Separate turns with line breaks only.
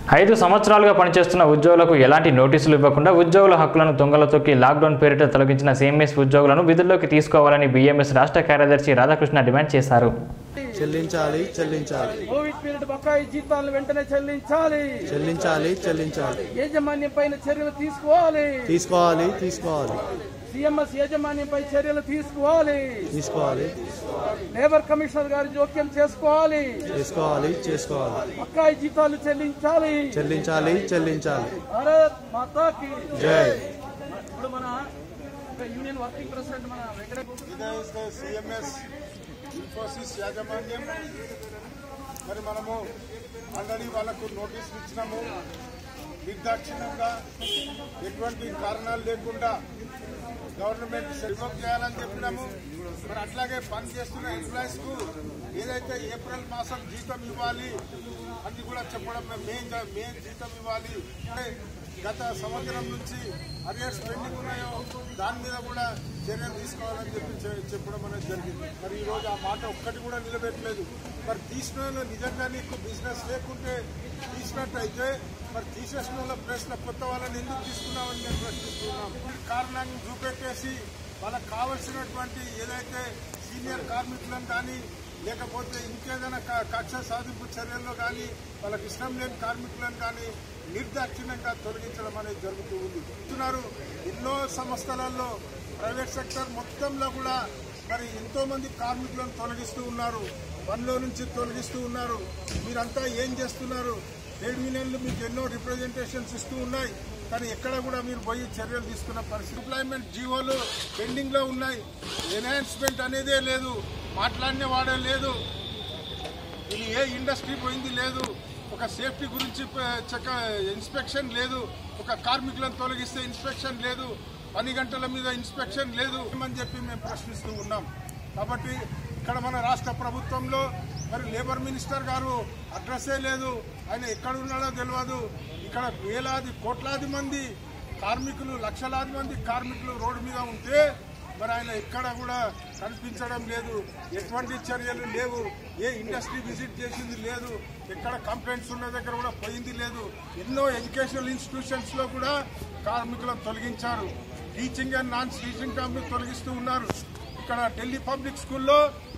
ఐదు సంవత్సరాలుగా పనిచేస్తున్న ఉద్యోగులకు ఎలాంటి నోటీసులు ఇవ్వకుండా ఉద్యోగుల హక్కులను తుంగలో తొక్కి లాక్డౌన్ పేరిట తొలగించిన సిఎంఎస్ ఉద్యోగులను విధుల్లోకి తీసుకోవాలని బీఎంఎస్ రాష్ట్ర కార్యదర్శి రాధాకృష్ణ డిమాండ్ చేశారు
చెల్లించాలి చెల్లించాలి
కోవిడ్ పీరియడ్ బకాయి జీతాలను వెంటనే చెల్లించాలి
చెల్లించాలి చెల్లించాలి
యాజమాన్యం పైన చర్యలు తీసుకోవాలి
తీసుకోవాలి తీసుకోవాలి
సిఎంఎస్ యాజమాన్యంపై చర్యలు తీసుకోవాలి
తీసుకోవాలి
లేబర్ కమిషనర్ గారి జోక్యం చేసుకోవాలి
తీసుకోవాలి చేసుకోవాలి
బకాయి జీతాలు చెల్లించాలి
చెల్లించాలి చెల్లించాలి
భారత్ మాతాకి
జై
ఇప్పుడు మన ఒక యూనియన్ వర్కింగ్ ప్రెసిడెంట్ మన వెంకట
ఇదే సిఎంఎస్ ఇన్ఫోసిస్ యాజమాన్యం మరి మనము ఆల్రెడీ వాళ్ళకు నోటీసులు ఇచ్చినాము నిర్దాక్షిణ్యంగా ఎటువంటి కారణాలు లేకుండా గవర్నమెంట్ రివోక్ చేయాలని చెప్పినాము మరి అట్లాగే పని చేస్తున్న ఎంప్లాయీస్ కు ఏదైతే ఏప్రిల్ మాసం జీతం ఇవ్వాలి అది కూడా చెప్పడం మే మే జీతం ఇవ్వాలి అంటే గత సంవత్సరం నుంచి అరియర్స్ పెండింగ్ ఉన్నాయో దాని మీద కూడా చర్యలు తీసుకోవాలని చెప్పి చె- చెప్పడం అనేది జరిగింది మరి ఈ రోజు ఆ మాట ఒక్కటి కూడా నిలబెట్టలేదు మరి తీసిన వాళ్ళు నిజంగా నీకు బిజినెస్ లేకుంటే తీసినట్టయితే మరి తీసేసిన వాళ్ళ ప్లేస్లో కొత్త వాళ్ళని ఎందుకు తీసుకున్నామని మేము ప్రశ్నిస్తున్నాం కారణాన్ని చూపెట్టేసి వాళ్ళకి కావలసినటువంటి ఏదైతే సీనియర్ కార్మికులను కానీ లేకపోతే ఇంకేదైనా క- కక్ష సాధింపు చర్యల్లో కానీ వాళ్ళకి ఇష్టం లేని కార్మికులను కానీ నిర్దాక్షిణ్యంగా తొలగించడం అనేది జరుగుతూ ఉంది చూస్తున్నారు ఎన్నో సంస్థలలో ప్రైవేట్ సెక్టర్ మొత్తంలో కూడా మరి ఎంతో మంది కార్మికులను తొలగిస్తూ ఉన్నారు పనిలో నుంచి తొలగిస్తూ ఉన్నారు మీరంతా ఏం చేస్తున్నారు ట్రేడ్ యూనియన్లు మీకు ఎన్నో రిప్రజెంటేషన్స్ ఇస్తూ ఉన్నాయి కానీ ఎక్కడ కూడా మీరు పోయి చర్యలు తీసుకున్న పరిస్థితి ఎంప్లాయ్మెంట్ జీవోలు పెండింగ్ లో ఉన్నాయి ఎన్హాన్స్మెంట్ అనేదే లేదు మాట్లాడిన వాడే లేదు ఇది ఏ ఇండస్ట్రీ పోయింది లేదు ఒక సేఫ్టీ గురించి ప- చెక్క ఇన్స్పెక్షన్ లేదు ఒక కార్మికులను తొలగిస్తే ఇన్స్పెక్షన్ లేదు పని గంటల మీద ఇన్స్పెక్షన్ లేదు అని చెప్పి మేము ప్రశ్నిస్తూ ఉన్నాం కాబట్టి ఇక్కడ మన రాష్ట్ర ప్రభుత్వంలో మరి లేబర్ మినిస్టర్ గారు అడ్రస్సే లేదు ఆయన ఎక్కడ ఉన్నాడో తెలియదు ఇక్కడ వేలాది కోట్లాది మంది కార్మికులు లక్షలాది మంది కార్మికులు రోడ్డు మీద ఉంటే మరి ఆయన ఎక్కడ కూడా కనిపించడం లేదు ఎటువంటి చర్యలు లేవు ఏ ఇండస్ట్రీ విజిట్ చేసింది లేదు ఎక్కడ కంప్లైంట్స్ ఉన్న దగ్గర కూడా పోయింది లేదు ఎన్నో ఎడ్యుకేషనల్ ఇన్స్టిట్యూషన్స్ లో కూడా కార్మికులను తొలగించారు teaching and non teaching company తొలగిస్తూ ఉన్నారు ఇక్కడ ఢిల్లీ పబ్లిక్ స్కూల్లో